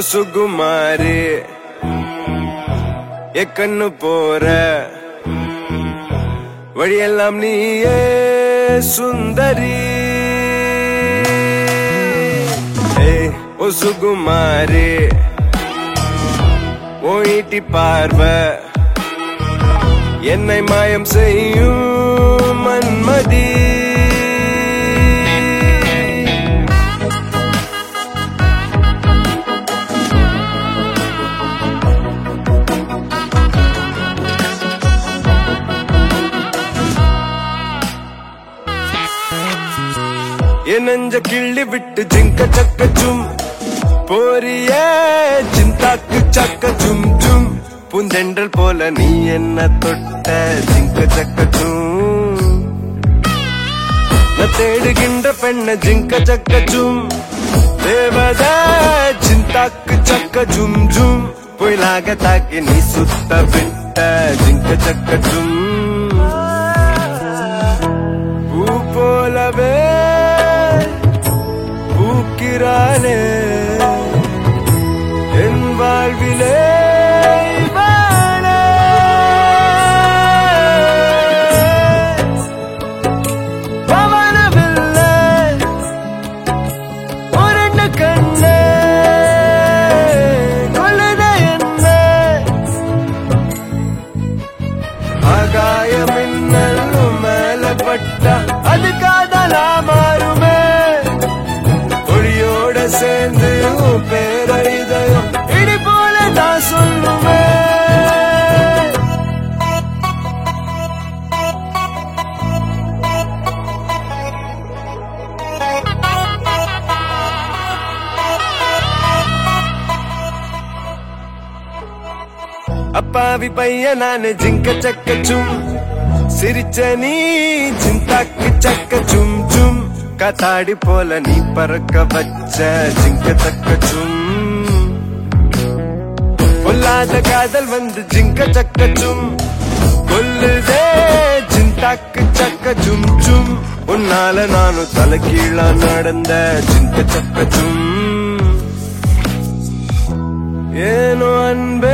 ஓ சுகுமாரி எ கண்ணு போற வழியெல்லாம் நீயே சுந்தரி ஏய், ஓ சுகுமாரி ஓ ஈட்டி பார்வை என்னை மாயம் செய்யும் மன்மதி என் நெஞ்ச கிள்ளி விட்டு ஜிங்க சக்க ஜும் போறிய சிந்தாக்கு சக்க ஜும் ஜும் பூந்தென்றல் போல நீ என்ன தொட்ட ஜிங்க சக்க ஜும் நான் தேடுகின்ற பெண்ண ஜிங்க சக்க ஜும் தேவத சிந்தாக்கு சக்க ஜும் ஜும் பொயிலாக தாக்கி நீ சுத்த விட்ட ஜிங்க சக்க ஜும் பூ போலவே பூக்கிறானே என் வாழ்விலே இவளே. பவனமில்லை, உருண்டு கண்ணே, கொல்லுதே என்னை. ஆகாய மின்னல் மேல பட்டா அது காதலா மாறுமே ஒளியோட சேர்ந்து உன் பேர இதயம் இடி போல நான் சொல்லுமே அப்பாவி பையன் நானு ஜிங்க சக்க சும் சிரிச்ச நீ சிந்தாக்கு சக்க சும் சும் காத்தாடி போல நீ பறக்க வச்ச ஜிங்க சக்க சும் பொல்லாத காதல் வந்து ஜிங்க சக்க சும் கொல்லுதே சிந்தாக்கு சக்க சும் சும் உன்னால நானும் தலை கீழா நடந்த ஜிங்க சக்க சும் ஏனோ அன்பே